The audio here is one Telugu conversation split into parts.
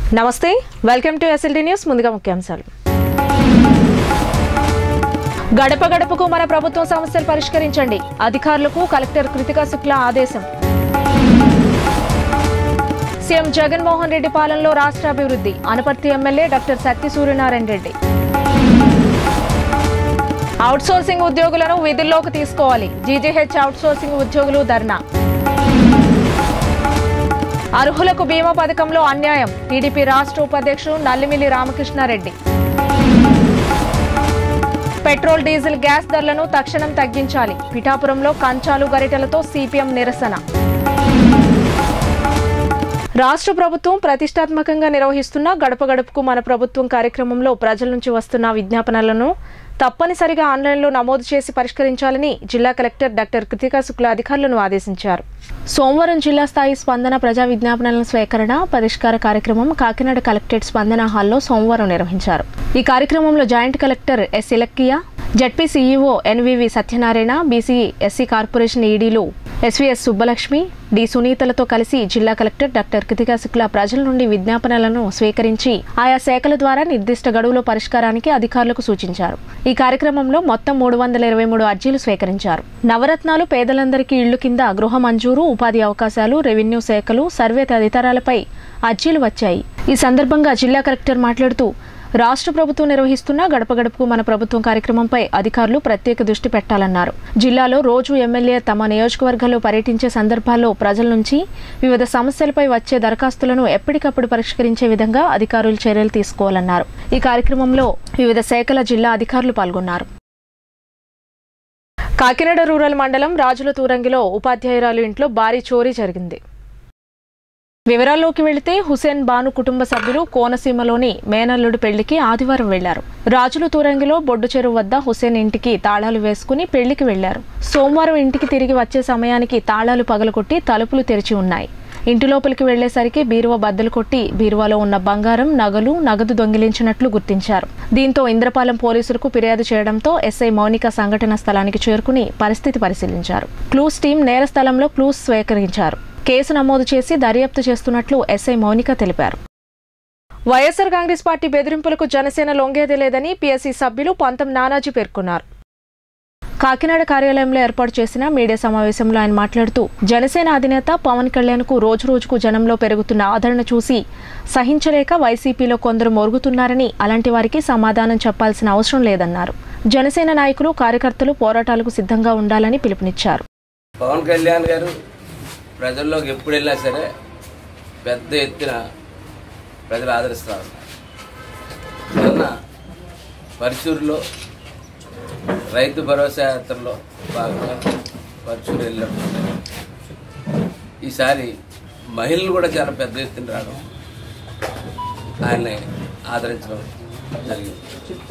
నమస్తే వెల్కమ్ టు ఎస్ఎల్టీ న్యూస్ ముందుగా ముఖ్యాంశాలు గడప గడపకు మన ప్రభుత్వం సమస్యలు పరిష్కరించండి అధికారులకు కలెక్టర్ కృతికా శుక్లా ఆదేశం సీఎం జగన్మోహన్ రెడ్డి పాలనలో రాష్ట్ర అభివృద్ధి Anaparthi MLA doctor Satya Suryanarayana Reddy outsourcing ఉద్యోగులను విధుల్లోకి తీసుకోవాలి జీజీహెచ్ అవుట్సోర్సింగ్ ఉద్యోగులు ధర్నా అర్హులకు బీమా పథకంలో అన్యాయం టీడీపీ రాష్ట్ర ఉపాధ్యక్షుడు Nallimilli Ramakrishnareddy petrol diesel gas ధరలను తక్షణం తగ్గించాలి పిఠాపురంలో కంచాలు గరిటెలతో సిపిఎం నిరసన రాష్ట్ర ప్రభుత్వం ప్రతిష్టాత్మకంగా నిర్వహిస్తున్న గడప గడపకు మన ప్రభుత్వం కార్యక్రమంలో ప్రజల నుంచి వస్తున్న విజ్ఞాపనలను తప్పనిసరిగా ఆన్లైన్లో నమోదు చేసి పరిష్కరించాలని జిల్లా కలెక్టర్ డాక్టర్ కృతికా శుక్ల అధికారులను ఆదేశించారు సోమవారం జిల్లా స్థాయి స్పందన ప్రజా విజ్ఞాపనల స్వీకరణ పరిష్కార కార్యక్రమం కాకినాడ కలెక్టరేట్ స్పందన హాల్లో సోమవారం నిర్వహించారు ఈ కార్యక్రమంలో joint collector S Ilakkiya ZP CEO NVV Satyanarayana BC SC corporation ఈడీలు ఎస్వీఎస్ సుబ్బలక్ష్మి డి సునీతలతో కలిసి జిల్లా కలెక్టర్ డాక్టర్ కృతికా శుక్ల ప్రజల నుండి విజ్ఞాపనలను స్వీకరించి ఆయా శాఖల ద్వారా నిర్దిష్ట గడువులో పరిష్కారానికి అధికారులకు సూచించారు ఈ కార్యక్రమంలో మొత్తం మూడు వందల ఇరవై మూడు అర్జీలు స్వీకరించారు నవరత్నాలు పేదలందరికీ ఇళ్లు కింద గృహ మంజూరు ఉపాధి అవకాశాలు రెవెన్యూ శాఖలు సర్వే తదితరాలపై అర్జీలు వచ్చాయి ఈ సందర్భంగా జిల్లా కలెక్టర్ మాట్లాడుతూ రాష్ట్ర ప్రభుత్వం నిర్వహిస్తున్న గడప గడపకు మన ప్రభుత్వం కార్యక్రమంపై అధికారులు ప్రత్యేక దృష్టి పెట్టాలన్నారు జిల్లాలో రోజు ఎమ్మెల్యే తమ నియోజకవర్గాల్లో పర్యటించే సందర్భాల్లో ప్రజల నుంచి వివిధ సమస్యలపై వచ్చే దరఖాస్తులను ఎప్పటికప్పుడు పరిష్కరించే విధంగా అధికారులు చర్యలు తీసుకోవాలన్నారు ఈ కార్యక్రమంలో వివిధ శాఖల జిల్లా అధికారులు పాల్గొన్నారు కాకినాడ రూరల్ మండలం రాజుల తూరంగిలో ఉపాధ్యాయురాలు ఇంట్లో భారీ చోరీ జరిగింది వివరాల్లోకి వెళితే హుసేన్ బాను కుటుంబ సభ్యులు కోనసీమలోని మేనల్లుడి పెళ్లికి ఆదివారం వెళ్లారు రాజుల తూరంగిలో బొడ్డు చెరువు వద్ద హుసేన్ ఇంటికి తాళాలు వేసుకుని పెళ్లికి వెళ్లారు సోమవారం ఇంటికి తిరిగి వచ్చే సమయానికి తాళాలు పగలగొట్టి తలుపులు తెరిచి ఉన్నాయి ఇంటి లోపలికి వెళ్లేసరికి బీరువా బద్దలు కొట్టి బీరువాలో ఉన్న బంగారం నగలు నగదు దొంగిలించినట్లు గుర్తించారు దీంతో ఇంద్రపాలెం పోలీసులకు ఫిర్యాదు చేయడంతో ఎస్ఐ మౌనిక సంఘటన స్థలానికి చేరుకుని పరిస్థితి పరిశీలించారు క్లూస్ టీం నేర స్థలంలో క్లూస్ స్వీకరించారు కేసు నమోదు చేసి దర్యాప్తు చేస్తున్నట్లు ఎస్ఐ మౌనిక తెలిపారు వైఎస్సార్ కాంగ్రెస్ పార్టీ బెదిరింపులకు జనసేన లొంగేదే లేదని పీఎస్సీ సభ్యులు పంతం నానాజీ పేర్కొన్నారు కాకినాడ కార్యాలయంలో ఏర్పాటు చేసిన మీడియా సమావేశంలో ఆయన మాట్లాడుతూ జనసేన అధినేత పవన్ కళ్యాణ్ కు రోజు రోజుకు జనంలో పెరుగుతున్న ఆదరణ చూసి సహించలేక వైసీపీలో కొందరు మొరుగుతున్నారని అలాంటి వారికి సమాధానం చెప్పాల్సిన అవసరం లేదన్నారు జనసేన నాయకులు కార్యకర్తలు పోరాటాలకు సిద్ధంగా ఉండాలని పిలుపునిచ్చారు పవన్ కళ్యాణ్ గారు ప్రజల్లోకి ఎప్పుడు వెళ్ళినా సరే పెద్ద ఎత్తున ప్రజలు ఆదరిస్తూ ఉన్నారు నిన్న పరుచూరులో రైతు భరోసా యాత్రలో భాగంగా పరుచూరు వెళ్ళాం ఈసారి మహిళలు కూడా చాలా పెద్ద ఎత్తున రావడం ఆయన్ని ఆదరించడం జరిగింది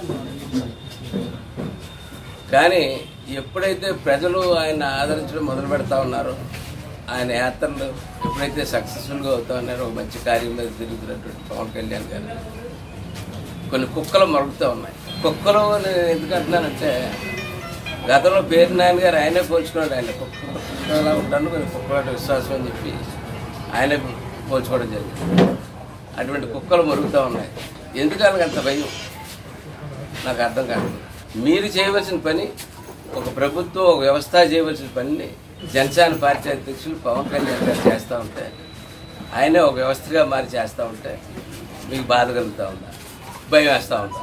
కానీ ఎప్పుడైతే ప్రజలు ఆయన ఆదరించడం మొదలు పెడతా ఉన్నారో ఆయన యాత్రలు ఎప్పుడైతే సక్సెస్ఫుల్గా అవుతా ఉన్నారో ఒక మంచి కార్యం మీద తిరుగుతున్నటువంటి పవన్ కళ్యాణ్ గారు కొన్ని కుక్కలు మరుగుతూ ఉన్నాయి కుక్కలు నేను ఎందుకు అంటున్నానంటే గతంలో పేరు నాయన గారు ఆయనే పోల్చుకున్నాడు ఆయన కుక్కలా ఉంటాను కొన్ని కుక్కల విశ్వాసం అని చెప్పి ఆయనే పోల్చుకోవడం జరిగింది అటువంటి కుక్కలు మరుగుతూ ఉన్నాయి ఎందుకు వాళ్ళకి అంత భయం నాకు అర్థం కాదు మీరు చేయవలసిన పని ఒక ప్రభుత్వం ఒక వ్యవస్థ చేయవలసిన పనిని జనసేన పార్టీ అధ్యక్షులు పవన్ కళ్యాణ్ గారు చేస్తూ ఉంటే ఆయనే ఒక వ్యవస్థగా మారి చేస్తూ ఉంటే మీకు బాధ కలుగుతూ ఉందా భయం వేస్తూ ఉందా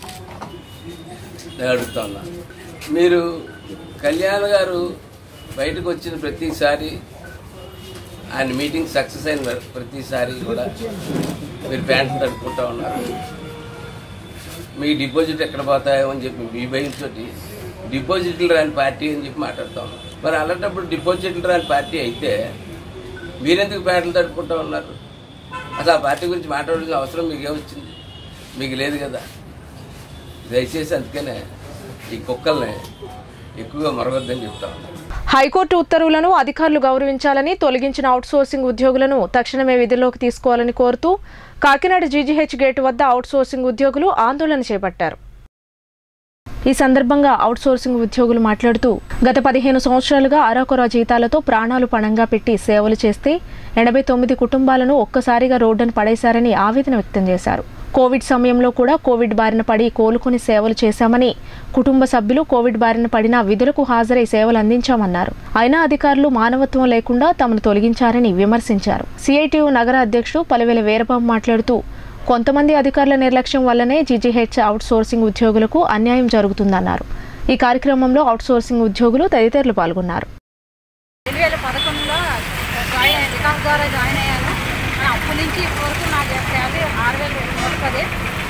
నేను అడుగుతా ఉన్నా మీరు కళ్యాణ్ గారు బయటకు వచ్చిన ప్రతిసారి ఆయన మీటింగ్ సక్సెస్ అయిన ప్రతిసారి కూడా మీరు ప్యాంట్లు తడుపుకుంటూ ఉన్నారు మీ డిపాజిట్ ఎక్కడ పోతాయో అని చెప్పి మీ భయంతో డిపాజిట్లు రాని పార్టీ అని చెప్పి మాట్లాడుతూ ఉన్నారు మరి అలాంటప్పుడు డిపాజిట్లు రాని పార్టీ అయితే మీరెందుకు ప్యాంట్లు తడుపుకుంటూ ఉన్నారు అసలు ఆ పార్టీ గురించి మాట్లాడాల్సిన అవసరం మీకు ఏమొచ్చింది మీకు లేదు కదా దయచేసి అందుకనే ఈ కుక్కల్ని ఎక్కువగా మరవద్దని చెప్తా ఉన్నాను హైకోర్టు ఉత్తర్వులను అధికారులు గౌరవించాలని తొలగించిన అవుట్సోర్సింగ్ ఉద్యోగులను తక్షణమే విధుల్లోకి తీసుకోవాలని కోరుతూ కాకినాడ జీజీహెచ్ గేటు వద్ద అవుట్సోర్సింగ్ ఉద్యోగులు ఆందోళన చేపట్టారు ఈ సందర్భంగా అవుట్సోర్సింగ్ ఉద్యోగులు మాట్లాడుతూ గత పదిహేను సంవత్సరాలుగా అరాకొర జీతాలతో ప్రాణాలు పణంగా పెట్టి సేవలు చేస్తే ఎనభై తొమ్మిది కుటుంబాలను ఒక్కసారిగా రోడ్డును పడేశారని ఆవేదన వ్యక్తం చేశారు కోవిడ్ సమయంలో కూడా కోవిడ్ బారిన పడి కోలుకుని సేవలు చేశామని కుటుంబ సభ్యులు కోవిడ్ బారిన పడిన విధులకు హాజరై సేవలు అందించామన్నారు అయినా అధికారులు మానవత్వం లేకుండా తమను తొలగించారని విమర్శించారు సిఐటియు నగర అధ్యక్షుడు పలివెల వీరబాబు మాట్లాడుతూ కొంతమంది అధికారుల నిర్లక్ష్యం వల్లనే జీజీహెచ్ అవుట్ సోర్సింగ్ ఉద్యోగులకు అన్యాయం జరుగుతుందన్నారు ఈ కార్యక్రమంలో అవుట్ సోర్సింగ్ ఉద్యోగులు తదితరులు పాల్గొన్నారు రెండు వేల పదకొండులో జాయిన్ అయ్యాను వికాస్ ద్వారా జాయిన్ అయ్యాను కానీ అప్పటి నుంచి ఇప్పటివరకు నాకు శాలరీ ఆరు వేల నూట పది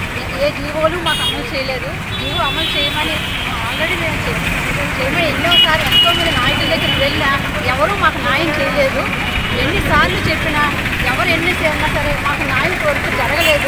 ఏ జీవోలు మాకు అమలు చేయలేదు జీవో అమలు చేయమని ఆల్రెడీ మేము చెప్పి చేయమని ఎన్నోసారి ఎంతో మంది నాయకుల దగ్గరికి వెళ్ళినా ఎవరూ మాకు న్యాయం చేయలేదు ఎన్నిసార్లు చెప్పినా ఎవరు ఎన్ని చేసినా సరే మాకు న్యాయం కోరిక జరగలేదు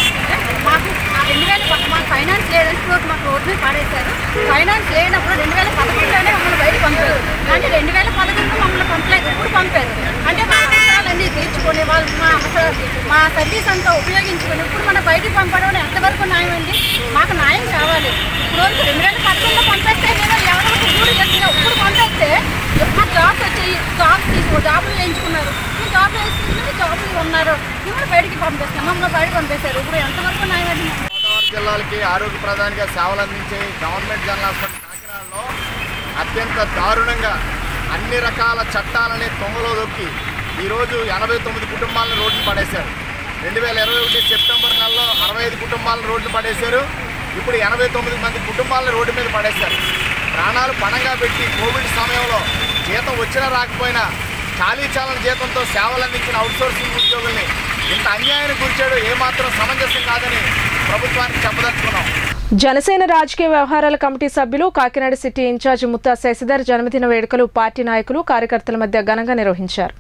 మాకు ఆ రెండు వేల ప- మాకు ఫైనాన్స్ లేదని ఇప్పుడు మాకు రోడ్డు మీద పాడేశారు ఫైనాన్స్ లేనప్పుడు రెండు వేల పదకొండులోనే మమ్మల్ని బయట పంపారు అంటే రెండు వేల పదకొండులో మమ్మల్ని పంపలేదు ఇప్పుడు పంపారు అంటే మా అవసరాలన్నీ తీర్చుకొని వాళ్ళు మా అవసర మా సర్వీస్ అంతా ఉపయోగించుకొని ఇప్పుడు మన బయటికి పంపడం అనేది ఎంతవరకు న్యాయం అండి మాకు న్యాయం కావాలి ఇప్పుడు వరకు రెండు వేల పదకొండులో పంపేస్తే నేను ఎవరో ఊరు చేసిన ఇప్పుడు పంపేస్తే మాకు జాబ్స్ వచ్చాయి జాబ్స్ తీసుకో జాబులు వేయించుకున్నారు ఈ జాబ్ వేసుకుని జాబులు ఉన్నారు ఇప్పుడు బయటికి పంపిస్తున్నాం మమ్మల్ని బయట పంపేశారు ఇప్పుడు ఎంతవరకు న్యాయం అండి గోదావరి జిల్లాలకి ఆరోగ్య ప్రధానిగా సేవలు అందించే గవర్నమెంట్ జనరల్ హాస్పిటల్ కాకినాడలో అత్యంత దారుణంగా అన్ని రకాల చట్టాలని తొంగలో దొక్కి ఈరోజు ఎనభై తొమ్మిది కుటుంబాలను రోడ్డున పడేశారు రెండు వేల ఇరవై ఒకటి సెప్టెంబర్ నెలలో అరవై ఐదు కుటుంబాలను రోడ్డున పడేశారు ఇప్పుడు ఎనభై తొమ్మిది మంది కుటుంబాలను రోడ్డు మీద పడేశారు ప్రాణాలు పణంగా పెట్టి కోవిడ్ సమయంలో జీతం వచ్చినా రాకపోయినా ఖాళీ చాలని జీతంతో సేవలు అందించిన అవుట్సోర్సింగ్ ఉద్యోగుల్ని ఇంత అన్యాయానికి గురిచాడు ఏమాత్రం సమంజసం కాదని ప్రభుత్వానికి చెప్పదలుచుకున్నాం జనసేన రాజకీయ వ్యవహారాల కమిటీ సభ్యులు కాకినాడ సిటీ ఇన్ఛార్జ్ ముత్తా శశిధర్ జన్మదిన వేడుకలు పార్టీ నాయకులు కార్యకర్తల మధ్య ఘనంగా నిర్వహించారు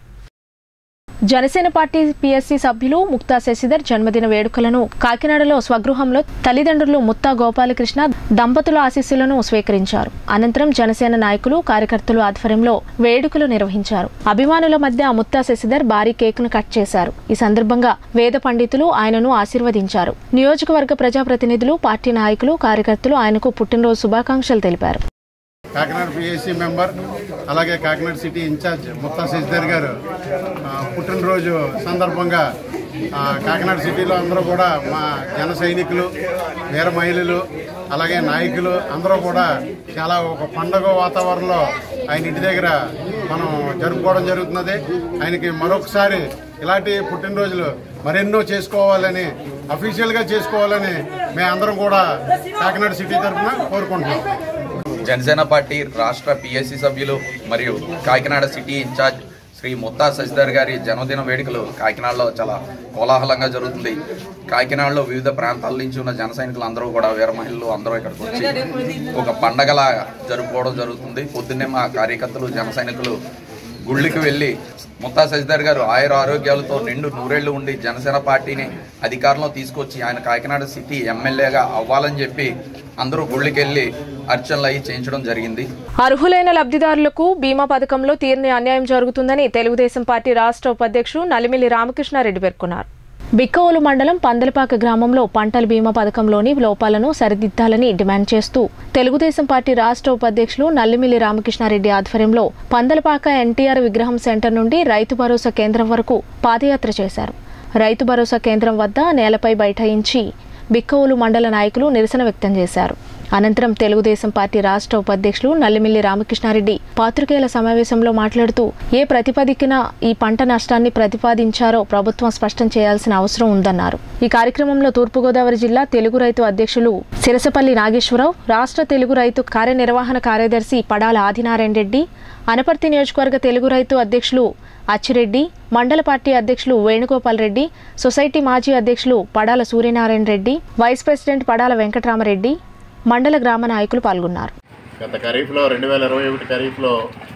జనసేన పార్టీ పిఎస్సి సభ్యులు ముక్తా శశిధర్ జన్మదిన వేడుకలను కాకినాడలో స్వగృహంలో తల్లిదండ్రులు ముత్తా గోపాలకృష్ణ దంపతుల ఆశీస్సులను స్వీకరించారు అనంతరం జనసేన నాయకులు కార్యకర్తలు ఆధ్వర్యంలో వేడుకలు నిర్వహించారు అభిమానుల మధ్య ముత్తా శశిధర్ భారీ కేకును కట్ చేశారు ఈ సందర్భంగా వేద పండితులు ఆయనను ఆశీర్వదించారు నియోజకవర్గ ప్రజాప్రతినిధులు పార్టీ నాయకులు కార్యకర్తలు ఆయనకు పుట్టినరోజు శుభాకాంక్షలు తెలిపారు కాకినాడ పిఎస్సి మెంబర్ అలాగే కాకినాడ సిటీ ఇన్ఛార్జ్ ముత్తా శశిధర్ గారు ఆ, పుట్టినరోజు సందర్భంగా ఆ, కాకినాడ సిటీలో అందరూ కూడా మా జన సైనికులు వీర మహిళలు అలాగే నాయకులు అందరూ కూడా చాలా ఒక పండగ వాతావరణంలో ఆయన ఇంటి దగ్గర మనం జరుపుకోవడం జరుగుతున్నది ఆయనకి మరొకసారి ఇలాంటి పుట్టినరోజులు మరెన్నో చేసుకోవాలని అఫీషియల్గా చేసుకోవాలని మేమందరం కూడా కాకినాడ సిటీ తరఫున కోరుకుంటున్నాం జనసేన పార్టీ రాష్ట్ర పిఎస్సి సభ్యులు మరియు కాకినాడ సిటీ ఇన్ఛార్జ్ శ్రీ ముత్తా శశిధర్ గారి జన్మదిన వేడుకలు కాకినాడలో చాలా కోలాహలంగా జరుగుతుంది కాకినాడలో వివిధ ప్రాంతాల నుంచి ఉన్న జన సైనికులు అందరూ కూడా వీర మహిళలు అందరూ ఇక్కడికి వచ్చి ఒక పండగలా జరుపుకోవడం జరుగుతుంది పొద్దున్నే మా కార్యకర్తలు జన సైనికులు గుళ్ళకి వెళ్ళి ముత్తా శశిధర్ గారు ఆయుర ఆరోగ్యాలతో నిండు నూరేళ్లు ఉండి జనసేన పార్టీని అధికారంలో తీసుకొచ్చి ఆయన కాకినాడ సిటీ ఎమ్మెల్యేగా అవ్వాలని చెప్పి అందరూ గుళ్ళకి వెళ్ళి అర్చనలు అయ్యి చేయించడం జరిగింది అర్హులైన లబ్ధిదారులకు బీమా పథకంలో తీరని అన్యాయం జరుగుతుందని తెలుగుదేశం పార్టీ రాష్ట్ర ఉపాధ్యక్షుడు నలిమిల్లి రామకృష్ణారెడ్డి పేర్కొన్నారు బిక్కవోలు మండలం పందలపాక గ్రామంలో పంటల బీమా పథకంలోని లోపాలను సరిదిద్దాలని డిమాండ్ చేస్తూ తెలుగుదేశం పార్టీ రాష్ట్ర ఉపాధ్యక్షులు నల్లిమిల్లి రామకృష్ణారెడ్డి ఆధ్వర్యంలో పందలపాక ఎన్టీఆర్ విగ్రహం సెంటర్ నుండి రైతు భరోసా కేంద్రం వరకు పాదయాత్ర చేశారు రైతు భరోసా కేంద్రం వద్ద నేలపై బైఠాయించి బిక్కవోలు మండల నాయకులు నిరసన వ్యక్తం చేశారు అనంతరం తెలుగుదేశం పార్టీ రాష్ట్ర ఉపాధ్యక్షులు నల్లిమిల్లి రామకృష్ణారెడ్డి పాత్రికేయుల సమావేశంలో మాట్లాడుతూ ఏ ప్రతిపాదికన ఈ పంట నష్టాన్ని ప్రతిపాదించారో ప్రభుత్వం స్పష్టం చేయాల్సిన అవసరం ఉందన్నారు ఈ కార్యక్రమంలో తూర్పుగోదావరి జిల్లా తెలుగు రైతు అధ్యక్షులు సిరసపల్లి నాగేశ్వరరావు రాష్ట్ర తెలుగు రైతు కార్యనిర్వహణ కార్యదర్శి పడాల ఆదినారాయణ రెడ్డి అనపర్తి నియోజకవర్గ తెలుగు రైతు అధ్యక్షులు అచ్చిరెడ్డి మండల పార్టీ అధ్యక్షులు వేణుగోపాల్ రెడ్డి సొసైటీ మాజీ అధ్యక్షులు పడాల సూర్యనారాయణ రెడ్డి వైస్ ప్రెసిడెంట్ పడాల వెంకటరామరెడ్డి మండల గ్రామ నాయకులు పాల్గొన్నారు గత ఖరీఫ్లో రెండు వేల ఇరవై ఒకటి ఖరీఫ్లో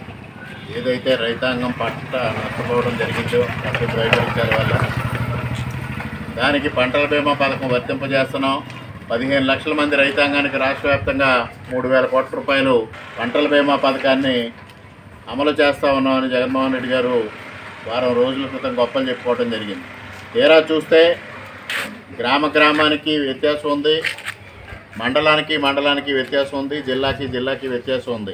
ఏదైతే రైతాంగం పంట నష్టపోవడం జరిగిందో ప్రకృతి వైపరీత్యాల వల్ల దానికి పంటల బీమా పథకం వర్తింపజేస్తున్నాం పదిహేను లక్షల మంది రైతాంగానికి రాష్ట్ర వ్యాప్తంగా మూడు వేల కోట్ల రూపాయలు పంటల బీమా పథకాన్ని అమలు చేస్తా ఉన్నామని జగన్మోహన్ రెడ్డి గారు వారం రోజుల క్రితం గొప్పలు చెప్పుకోవడం జరిగింది తీరా చూస్తే గ్రామ గ్రామానికి వ్యత్యాసం ఉంది మండలానికి మండలానికి వ్యత్యాసం ఉంది జిల్లాకి జిల్లాకి వ్యత్యాసం ఉంది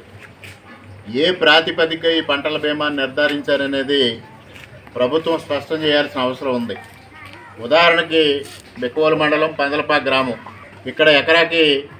ఏ ప్రాతిపదిక ఈ పంటల బీమాను నిర్ధారించారనేది ప్రభుత్వం స్పష్టం చేయాల్సిన అవసరం ఉంది ఉదాహరణకి బెక్కువల మండలం పందలపా గ్రామం ఇక్కడ ఎకరాకి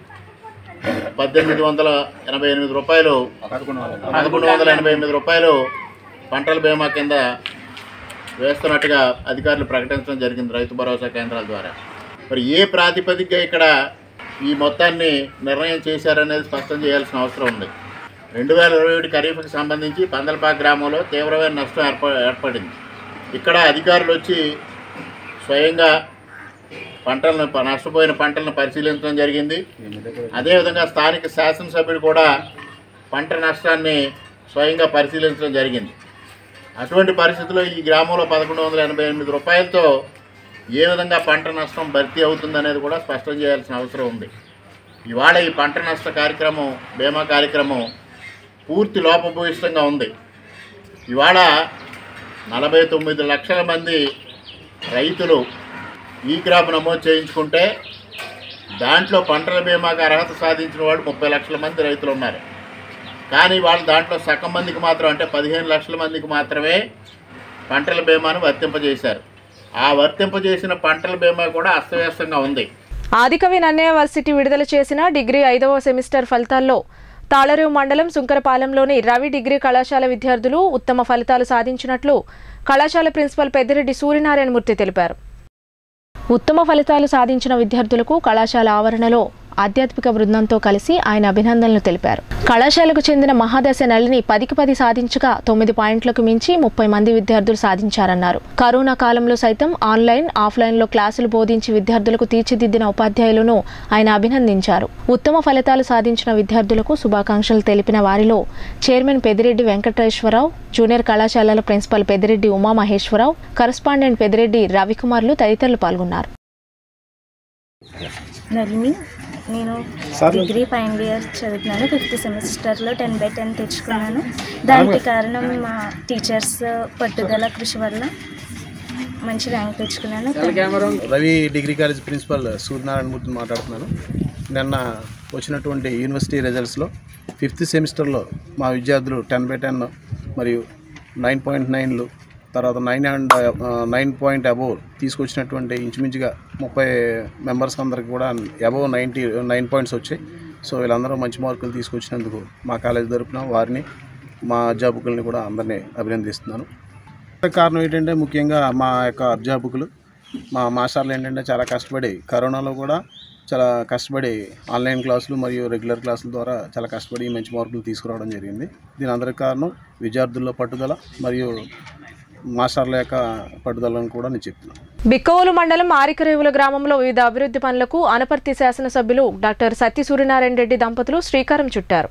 పద్దెనిమిది వందల ఎనభై ఎనిమిది రూపాయలు పదకొండు వందల ఎనభై ఎనిమిది రూపాయలు పంటల బీమా కింద వేస్తున్నట్టుగా అధికారులు ప్రకటించడం జరిగింది రైతు భరోసా కేంద్రాల ద్వారా మరి ఏ ప్రాతిపదిక ఇక్కడ ఈ మొత్తాన్ని నిర్ణయం చేశారనేది స్పష్టం చేయాల్సిన అవసరం ఉంది రెండు వేల ఇరవై ఒకటి ఖరీఫ్కి సంబంధించి పందలపాక గ్రామంలో తీవ్రమైన నష్టం ఏర్ప ఏర్పడింది ఇక్కడ అధికారులు వచ్చి స్వయంగా పంటలను ప- నష్టపోయిన పంటలను పరిశీలించడం జరిగింది అదేవిధంగా స్థానిక శాసనసభ్యుడు కూడా పంట నష్టాన్ని స్వయంగా పరిశీలించడం జరిగింది అటువంటి పరిస్థితుల్లో ఈ గ్రామంలో పదకొండు వందల ఎనభై ఎనిమిది రూపాయలతో ఏ విధంగా పంట నష్టం భర్తీ అవుతుందనేది కూడా స్పష్టం చేయాల్సిన అవసరం ఉంది ఇవాళ ఈ పంట నష్ట కార్యక్రమం బీమా కార్యక్రమం పూర్తి లోపభూయిష్టంగా ఉంది ఇవాళ నలభై తొమ్మిది లక్షల మంది రైతులు ఈ క్రాప్ నమోదు చేయించుకుంటే దాంట్లో పంటల బీమాకి అర్హత సాధించిన వాళ్ళు ముప్పై లక్షల మంది రైతులు ఉన్నారు కానీ వాళ్ళు దాంట్లో సగం మందికి మాత్రం అంటే పదిహేను లక్షల మందికి మాత్రమే పంటల బీమాను వర్తింపజేశారు ఆ వర్తింపజేసిన పంటల బీమా కూడా అస్తవ్యస్తంగా ఉంది ఆదికవి నన్నయ్య వర్సిటీ విడుదల చేసిన డిగ్రీ ఐదవ సెమిస్టర్ ఫలితాల్లో తాళరేవు మండలం సుంకరపాలెంలోని రవి డిగ్రీ కళాశాల విద్యార్థులు ఉత్తమ ఫలితాలు సాధించినట్లు కళాశాల ప్రిన్సిపల్ పెద్దిరెడ్డి సూర్యనారాయణమూర్తి తెలిపారు ఉత్తమ ఫలితాలు సాధించిన విద్యార్థులకు కళాశాల ఆవరణలో ఆధ్యాత్మిక బృందంతో కలిసి ఆయన అభినందనలు తెలిపారు కళాశాలకు చెందిన మహాదశ నళిని పదికి పది సాధించగా తొమ్మిది పాయింట్లకు మించి ముప్పై మంది విద్యార్థులు సాధించారన్నారు కరోనా కాలంలో సైతం ఆన్లైన్ ఆఫ్లైన్లో క్లాసులు బోధించి విద్యార్థులకు తీర్చిదిద్దిన ఉపాధ్యాయులను ఆయన అభినందించారు ఉత్తమ ఫలితాలు సాధించిన విద్యార్థులకు శుభాకాంక్షలు తెలిపిన వారిలో చైర్మన్ పెదిరెడ్డి వెంకటేశ్వరరావు జూనియర్ కళాశాలల ప్రిన్సిపల్ పెదిరెడ్డి ఉమామహేశ్వరరావు కరస్పాండెంట్ పెదిరెడ్డి రవికుమార్లు తదితరులు పాల్గొన్నారు నలిని నేను డిగ్రీ ఫైనల్ ఇయర్ చదువుతున్నాను ఫిఫ్త్ సెమిస్టర్లో టెన్ బై టెన్ తెచ్చుకున్నాను దానికి కారణం మా టీచర్స్ పట్టుదల కృషి వల్ల మంచి ర్యాంక్ తెచ్చుకున్నాను Ravi degree college principal Suryanarayanamurthy మాట్లాడుతున్నాను నిన్న వచ్చినటువంటి యూనివర్సిటీ రిజల్ట్స్లో ఫిఫ్త్ సెమిస్టర్లో మా విద్యార్థులు టెన్ బై టెన్ మరియు నైన్ పాయింట్ నైన్లు తర్వాత nine and nine point above తీసుకొచ్చినటువంటి ఇంచుమించుగా ముప్పై మెంబర్స్ అందరికి కూడా అబోవ్ నైంటీ నైన్ పాయింట్స్ వచ్చాయి సో వీళ్ళందరూ మంచి మార్కులు తీసుకొచ్చినందుకు మా కాలేజ్ తరపున వారిని మా అధ్యాపకుల్ని కూడా అందరినీ అభినందిస్తున్నాను కారణం ఏంటంటే ముఖ్యంగా మా యొక్క అధ్యాపకులు మా మాస్టర్లు ఏంటంటే చాలా కష్టపడి కరోనాలో కూడా చాలా కష్టపడి ఆన్లైన్ క్లాసులు మరియు రెగ్యులర్ క్లాసుల ద్వారా చాలా కష్టపడి మంచి మార్కులు తీసుకురావడం జరిగింది దీని అందరికి కారణం విద్యార్థుల్లో పట్టుదల మరియు మాస్టర్ల యొక్క పట్టుదలను కూడా నేను చెప్తున్నాను బిక్కవోలు మండలం ఆరికరేవుల గ్రామంలో వివిధ అభివృద్ధి పనులకు అనపర్తి శాసనసభ్యులు డాక్టర్ సత్య సూర్యనారాయణ రెడ్డి దంపతులు శ్రీకారం చుట్టారు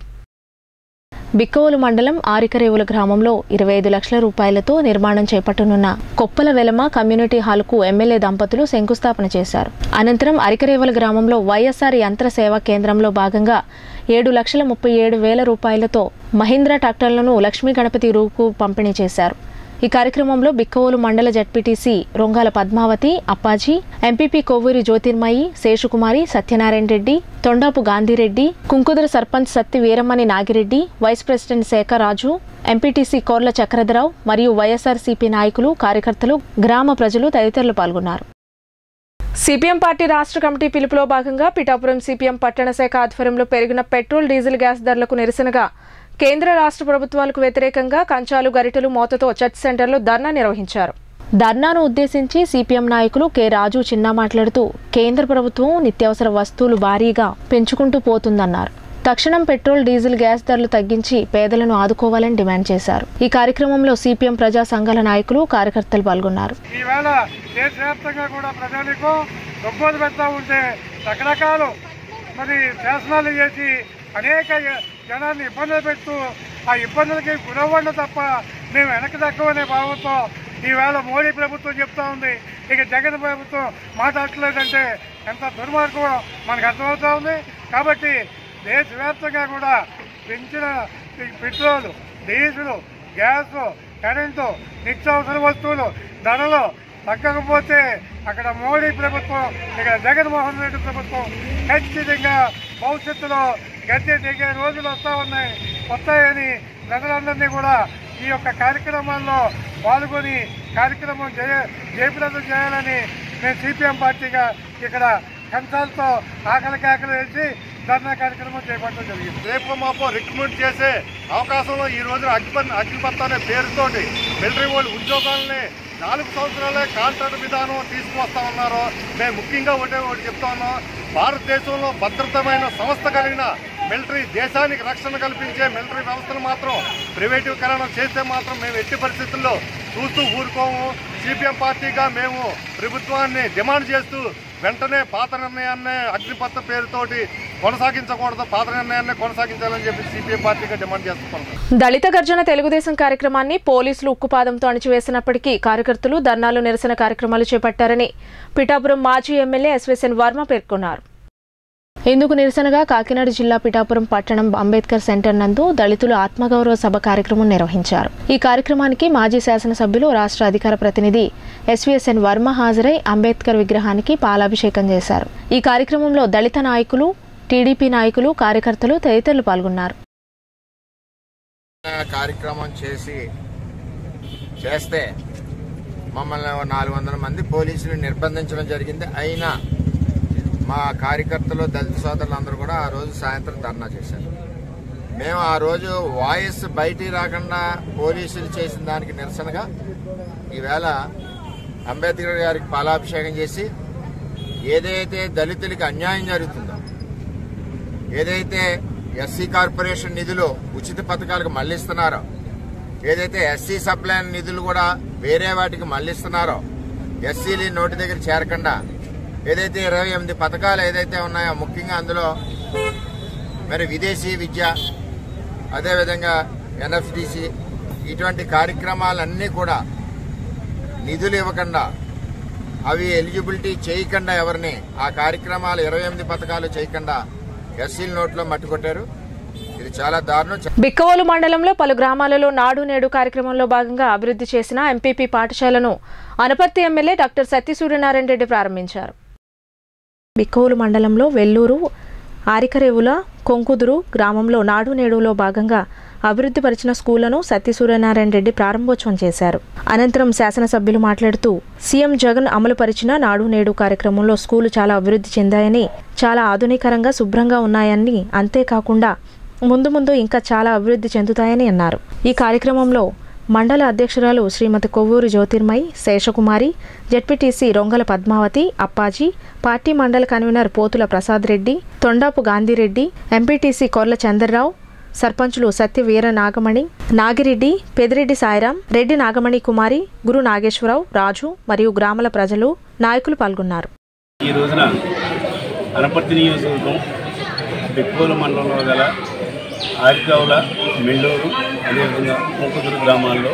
బిక్కవోలు మండలం ఆరికరేవుల గ్రామంలో ఇరవై ఐదు లక్షల రూపాయలతో నిర్మాణం చేపట్టనున్న కొప్పల వెలమ కమ్యూనిటీ హాల్కు ఎమ్మెల్యే దంపతులు శంకుస్థాపన చేశారు అనంతరం అరికరేవుల గ్రామంలో వైఎస్ఆర్ యంత్ర సేవా కేంద్రంలో భాగంగా ఏడు లక్షల ముప్పై ఏడు వేల రూపాయలతో మహీంద్రా ట్రాక్టర్లను లక్ష్మీ గణపతి రూపు పంపిణీ చేశారు ఈ కార్యక్రమంలో బిక్కవోలు మండల జడ్పీటీసీ రొంగాల పద్మావతి అప్పాజీ ఎంపీపీ కొవ్వూరి జ్యోతిర్మయి శేషుకుమారి సత్యనారాయణ రెడ్డి తొండాపు గాంధీరెడ్డి కుంకుదుర సర్పంచ్ సత్తి వీరమ్మని Nagireddy vice president Sekharaju MPTC Korla Chakradharao మరియు వైఎస్ఆర్సీపీ నాయకులు కార్యకర్తలు గ్రామ ప్రజలు తదితరులు పాల్గొన్నారు సిపిఎం పార్టీ రాష్ట్ర కమిటీ పిలుపులో భాగంగా పిఠాపురం సిపిఎం పట్టణ శాఖ ఆధ్వర్యంలో పెరిగిన పెట్రోల్ డీజిల్ గ్యాస్ ధరలకు నిరసనగా కేంద్ర రాష్ట్ర ప్రభుత్వాలకు వ్యతిరేకంగా కంచాలు గరిటెలు మోతతో చర్చ్ సెంటర్లో ధర్నా నిర్వహించారు ధర్నాను ఉద్దేశించి సిపిఎం నాయకులు కె రాజు చిన్న మాట్లాడుతూ కేంద్ర ప్రభుత్వం నిత్యావసర వస్తువులు భారీగా పెంచుకుంటూ పోతుందన్నారు తక్షణం పెట్రోల్ డీజిల్ గ్యాస్ ధరలు తగ్గించి పేదలను ఆదుకోవాలని డిమాండ్ చేశారు ఈ కార్యక్రమంలో సిపిఎం ప్రజా సంఘాల నాయకులు కార్యకర్తలు పాల్గొన్నారు ఈవేళ దేశవ్యాప్తంగా కూడా ప్రజలకు దొబ్బలు పెడతా ఉంటే రకరకాలు మరి శాసనాలు చేసి అనేక జనాన్ని ఇబ్బందులు పెడుతూ ఆ ఇబ్బందులకి గురవ్వండి తప్ప మేము వెనక్కి తక్కువనే భావంతో ఈవేళ మోడీ ప్రభుత్వం చెప్తా ఉంది ఇక జగన్ ప్రభుత్వం మాట్లాడట్లేదంటే ఎంత దుర్మార్గం మనకు అర్థమవుతా ఉంది కాబట్టి దేశవ్యాప్తంగా కూడా పెంచిన ఈ పెట్రోల్ డీజిల్ గ్యాస్ కరెంటు నిత్యావసర వస్తువులు ధరలు తగ్గకపోతే అక్కడ మోడీ ప్రభుత్వం ఇక్కడ జగన్మోహన్ రెడ్డి ప్రభుత్వం ఖచ్చితంగా భవిష్యత్తులో గద్దె దిగే రోజులు వస్తూ ఉన్నాయి వస్తాయని ప్రజలందరినీ కూడా ఈ యొక్క కార్యక్రమాల్లో పాల్గొని కార్యక్రమం జయ జయప్రదం చేయాలని మేము సిపిఎం పార్టీగా ఇక్కడ కంచాలతో ఆకలి కేకలు వేసి ధర్నా కార్యక్రమం చేపట్టడం జరిగింది రేపు మాపో రిక్రూట్మెంట్ చేసే అవకాశంలో ఈ రోజున అగ్నిపత్ అగ్నిపత్ అనే పేరుతోటి మిలిటరీ వాళ్ళు ఉద్యోగాలని నాలుగు సంవత్సరాలే కాంట్రాక్ట్ విధానం తీసుకువస్తా ఉన్నారు మేము ముఖ్యంగా ఒకటే ఒకటి చెప్తా ఉన్నాం భారతదేశంలో భద్రతమైన సంస్థ కలిగిన మిలిటరీ దేశానికి రక్షణ కల్పించే మిలిటరీ వ్యవస్థను మాత్రం ప్రైవేటీకరణ చేస్తే మాత్రం మేము ఎట్టి పరిస్థితుల్లో చూస్తూ ఊరుకోము సిపిఎం పార్టీగా మేము ప్రభుత్వాన్ని డిమాండ్ చేస్తూ వెంటనే పాత నిర్ణయాన్ని అగ్నిపత్ర పేరుతోటి కొనసాగించకూడదు పాత నిర్ణయాన్ని కొనసాగించాలని చెప్పి సిపిఎం పార్టీగా డిమాండ్ చేస్తున్నాం దళిత గర్జన తెలుగుదేశం కార్యక్రమాన్ని పోలీసులు ఉక్కుపాదంతో అణిచివేసినప్పటికీ కార్యకర్తలు ధర్నాలు నిరసన కార్యక్రమాలు చేపట్టారని పిఠాపురం మాజీ ఎమ్మెల్యే ఎస్వీఎన్ వర్మ పేర్కొన్నారు ఇందుకు నిరసనగా కాకినాడ జిల్లా పిఠాపురం పట్టణం అంబేద్కర్ సెంటర్ నందు దళితులు ఆత్మగౌరవ సభ కార్యక్రమం నిర్వహించారు ఈ కార్యక్రమానికి మాజీ శాసనసభ్యులు రాష్ట్ర అధికార ప్రతినిధి ఎస్వీఎస్ఎన్ వర్మ హాజరై అంబేద్కర్ విగ్రహానికి పాలాభిషేకం చేశారు ఈ కార్యక్రమంలో దళిత నాయకులు టీడీపీ నాయకులు కార్యకర్తలు తదితరులు పాల్గొన్నారు కార్యక్రమం చేసి చేస్తే మమ్మల్ని ఓ నాలుగు వందల మంది పోలీసులు నిర్బంధించడం జరిగింది అయినా మా కార్యకర్తలు దళిత సోదరులందరూ కూడా ఆ రోజు సాయంత్రం ధర్నా చేశారు మేము ఆ రోజు వాయిస్ బయటికి రాకుండా పోలీసులు చేసిన దానికి నిరసనగా ఈవేళ అంబేద్కర్ గారికి పాలాభిషేకం చేసి ఏదైతే దళితులకి అన్యాయం జరుగుతుందో ఏదైతే ఎస్సీ కార్పొరేషన్ నిధులు ఉచిత పథకాలకు మళ్లిస్తున్నారో ఏదైతే ఎస్సీ సప్లైన్ నిధులు కూడా వేరే వాటికి మళ్లిస్తున్నారో ఎస్సీలు నోటి దగ్గర చేరకుండా ఏదైతే ఇరవై ఎనిమిది పథకాలు ఏదైతే ఉన్నాయో ముఖ్యంగా అందులో మరి విదేశీ విద్య అదేవిధంగా ఎన్ఎఫ్డిసి ఇటువంటి కార్యక్రమాలన్నీ కూడా నిధులు ఇవ్వకుండా అవి ఎలిజిబిలిటీ చేయకుండా ఎవరిని ఆ కార్యక్రమాలు ఇరవై ఎనిమిది పథకాలు చేయకుండా ఎస్సీల నోట్లో మట్టి కొట్టారు ఇది చాలా దారుణం బిక్కవోలు మండలంలో పలు గ్రామాలలో నాడు నేడు కార్యక్రమంలో భాగంగా అభివృద్ధి చేసిన ఎంపీపీ పాఠశాలను అనపర్తి ఎమ్మెల్యే డాక్టర్ సత్య సూర్యనారాయణ రెడ్డి ప్రారంభించారు బిక్కవోలు మండలంలో వెల్లూరు ఆరికరేవుల కొంకుదురు గ్రామంలో నాడు నేడులో భాగంగా అభివృద్ధి పరిచిన స్కూళ్లను సత్య సూర్యనారాయణ రెడ్డి ప్రారంభోత్సవం చేశారు అనంతరం శాసనసభ్యులు మాట్లాడుతూ సీఎం జగన్ అమలు పరిచిన నాడు నేడు కార్యక్రమంలో స్కూలు చాలా అభివృద్ధి చెందాయని చాలా ఆధునికరంగా శుభ్రంగా ఉన్నాయని అంతేకాకుండా ముందు ముందు ఇంకా చాలా అభివృద్ధి చెందుతాయని అన్నారు ఈ కార్యక్రమంలో మండల అధ్యక్షురాలు శ్రీమతి కొవ్వూరు జ్యోతిర్మయి శేషకుమారి జడ్పీటీసీ రొంగల పద్మావతి అప్పాజీ పార్టీ మండల కన్వీనర్ పోతుల ప్రసాద్ రెడ్డి తొండాపు గాంధీరెడ్డి ఎంపీటీసీ కొర్ల చంద్రరావు సర్పంచులు సత్య వీర నాగమణి నాగిరెడ్డి పెదిరెడ్డి సాయిరాం రెడ్డి నాగమణి కుమారి గురు నాగేశ్వరరావు రాజు మరియు గ్రామాల ప్రజలు నాయకులు పాల్గొన్నారు ఈ రోజున అనపర్తి నియోజకవర్గం బిక్కోల మండలంలో గల ఆర్గావుల మెండూరు అదేవిధంగా మూకుదురు గ్రామాల్లో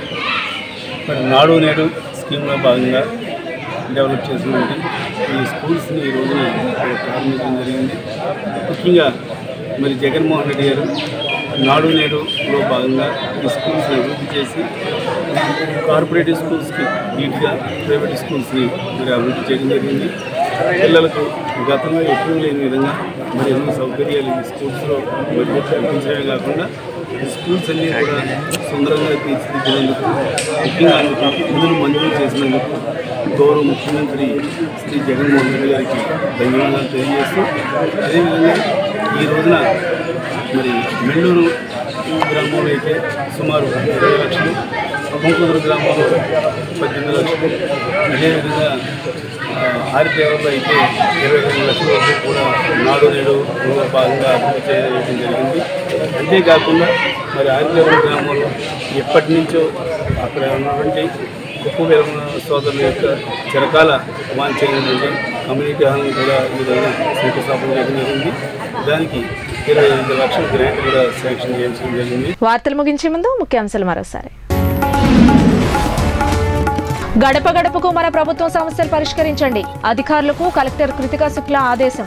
మరి నాడు నేడు స్కీమ్లో భాగంగా డెవలప్ చేసినటువంటి ఈ స్కూల్స్ని ఈ రోజున ఇక్కడ ప్రారంభించడం జరిగింది ముఖ్యంగా మరి జగన్మోహన్ రెడ్డి గారు నాడు నేడులో భాగంగా ఈ స్కూల్స్ని అభివృద్ధి చేసి కార్పొరేటివ్ స్కూల్స్కి నీట్గా ప్రైవేట్ స్కూల్స్ని మరి అభివృద్ధి చేయడం జరిగింది పిల్లలకు గతంలో ఎప్పుడూ లేని విధంగా మరి ఎన్నో సౌకర్యాలు ఈ స్కూల్స్లో మరి కల్పించడమే కాకుండా ఈ స్కూల్స్ అన్నీ కూడా సుందరంగా తీర్చిదిద్దినందుకు ముఖ్యంగా అందుకు నిధులు మంజూరు చేసినందుకు గౌరవ ముఖ్యమంత్రి శ్రీ జగన్మోహన్ రెడ్డి గారికి ధన్యవాదాలు తెలియజేస్తూ అదేవిధంగా ఈ రోజున మరి మెండూరు గ్రామంలో అయితే సుమారు ఇరవై లక్షలు కొంకుదురు గ్రామంలో పద్దెనిమిది లక్షలు అదేవిధంగా ఆరిదేవల్లో అయితే ఇరవై రెండు లక్షల వరకు కూడా నాడు నేడు భాగంగా అభివృద్ధి చేయడం జరిగింది అంతేకాకుండా మరి ఆరిదేవల గ్రామంలో ఎప్పటి నుంచో అక్కడ ఉన్నటువంటి ఉప్పు వెలుగున సోదరుల యొక్క చిరకాల వాంఛైనటువంటి కమ్యూనిటీ హాల్ని కూడా ఈ విధంగా శంకుస్థాపన చేయడం జరిగింది దానికి ఇరవై ఐదు లక్షల గ్రాంట్ కూడా శాంక్షన్ చేయించడం జరిగింది వార్తలు ముగించే ముందు ముఖ్యాంశాలు మరోసారి గడప గడపకు మన ప్రభుత్వం సమస్యలు పరిష్కరించండి అధికారులకు కలెక్టర్ కృతికా శుక్లా ఆదేశం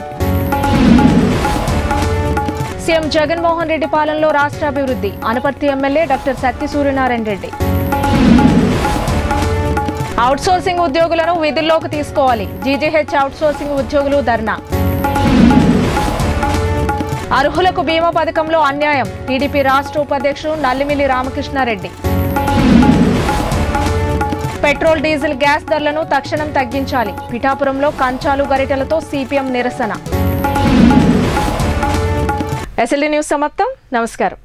సీఎం జగన్మోహన్ రెడ్డి పాలనలో రాష్ట్ర అభివృద్ధి Anaparthi MLA doctor Satya Suryanarayana Reddy outsourcing ఉద్యోగులను విధుల్లోకి తీసుకోవాలి జీజీహెచ్ అవుట్సోర్సింగ్ ఉద్యోగులు ధర్నా అర్హులకు బీమా పథకంలో అన్యాయం టీడీపీ రాష్ట్ర ఉపాధ్యక్షుడు Nallimilli Ramakrishnareddy petrol diesel gas ధరలను తక్షణం తగ్గించాలి పిఠాపురంలో కంచాలు గరిటెలతో సిపిఎం నిరసన ఎస్ఎల్డీ న్యూస్ సమాప్తం నమస్కారం